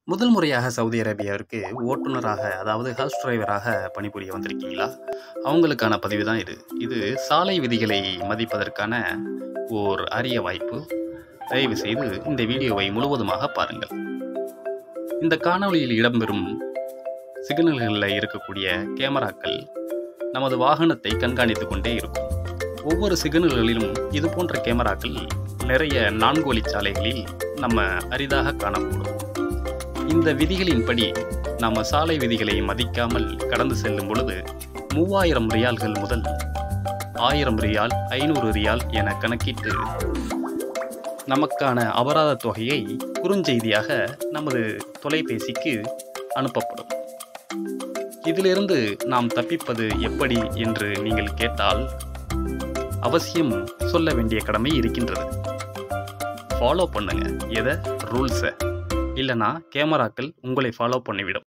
முதல் முறையாக சவுதி அரேபியாவிற்கு ஓட்டுநராக அதாவது ஹவுஸ் டிரைவராக பணிபுரிய வந்திருக்கீங்களா அவங்களுக்கான பதிவு தான் இது இது சாலை விதிகளை மதிப்பதற்கான ஓர் அரிய வாய்ப்பு தயவு செய்து இந்த வீடியோவை முழுவதுமாக பாருங்கள் இந்த காணொளியில் இடம்பெறும் சிக்னல்களில் இருக்கக்கூடிய கேமராக்கள் நமது வாகனத்தை கண்காணித்து கொண்டே இருக்கும் ஒவ்வொரு சிக்னல்களிலும் இது போன்ற கேமராக்கள் நிறைய நான்கு வழிச்சாலைகளில் நம்ம அரிதாக காணக்கூடும் இந்த விதிகளின்படி நம்ம சாலை விதிகளை மதிக்காமல் கடந்து செல்லும் பொழுது மூவாயிரம் ரியால்கள் முதல் ஆயிரம் ரியால் ஐநூறு ரியால் என கணக்கிட்டு நமக்கான அபராத தொகையை குறுஞ்செய்தியாக நமது தொலைபேசிக்கு அனுப்பப்படும் இதிலிருந்து நாம் தப்பிப்பது எப்படி என்று நீங்கள் கேட்டால் அவசியம் சொல்ல வேண்டிய கடமை இருக்கின்றது ஃபாலோ பண்ணுங்க எதை ரூல்ஸை இல்லைனா கேமராக்கள் உங்களை ஃபாலோ பண்ணிவிடும்